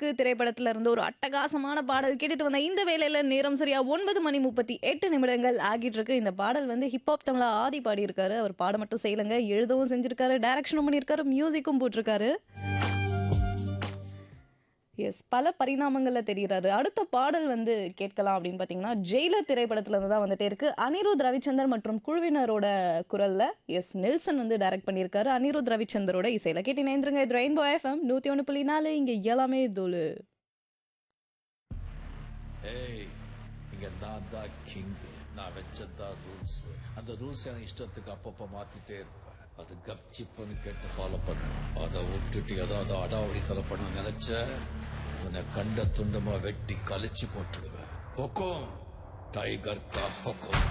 அழகு திரைப்படத்துல இருந்து ஒரு அட்டகாசமான பாடல் கேட்டுட்டு வந்த இந்த வேளையில நேரம் சரியா ஒன்பது மணி முப்பத்தி எட்டு நிமிடங்கள் ஆகிட்டு இருக்கு இந்த பாடல் வந்து ஹிப்ஹாப் தமிழா ஆதி பாடி இருக்காரு அவர் பாட மட்டும் செய்யலங்க எழுதவும் செஞ்சிருக்காரு டைரக்ஷனும் பண்ணியிருக்காரு மியூசிக்கும் போட்டிருக்காரு எஸ் பல பரிணாமங்களில் தெரிகிறாரு அடுத்த பாடல் வந்து கேட்கலாம் அப்படின்னு பார்த்தீங்கன்னா ஜெயிலர் திரைப்படத்துல இருந்து தான் வந்துட்டே இருக்கு அனிருத் ரவிச்சந்தர் மற்றும் குழுவினரோட குரல்ல எஸ் நெல்சன் வந்து டைரக்ட் பண்ணியிருக்காரு அனிருத் ரவிச்சந்தரோட இசையில கேட்டு நேந்திரங்க இது ரெயின்போ எஃப்எம் நூற்றி ஒன்று புள்ளி நாலு இங்கே எல்லாமே தோலு ஏய் இங்க நான் தான் கிங் நான் வச்சதான் ரூல்ஸ் அந்த ரூல்ஸ் என் இஷ்டத்துக்கு அப்பப்ப மாத்திட்டே இருப்பேன் அது கப்சிப்புன்னு கேட்டு ஃபாலோ பண்ணணும் அதை விட்டுட்டு ஏதாவது அடாவடி தலை பண்ண நினைச்ச உன்னை கண்ட துண்டமா வெட்டி கழிச்சு போட்டுடுவேன் ஹொக்கோம் டைகர் கா ஹொக்கோம்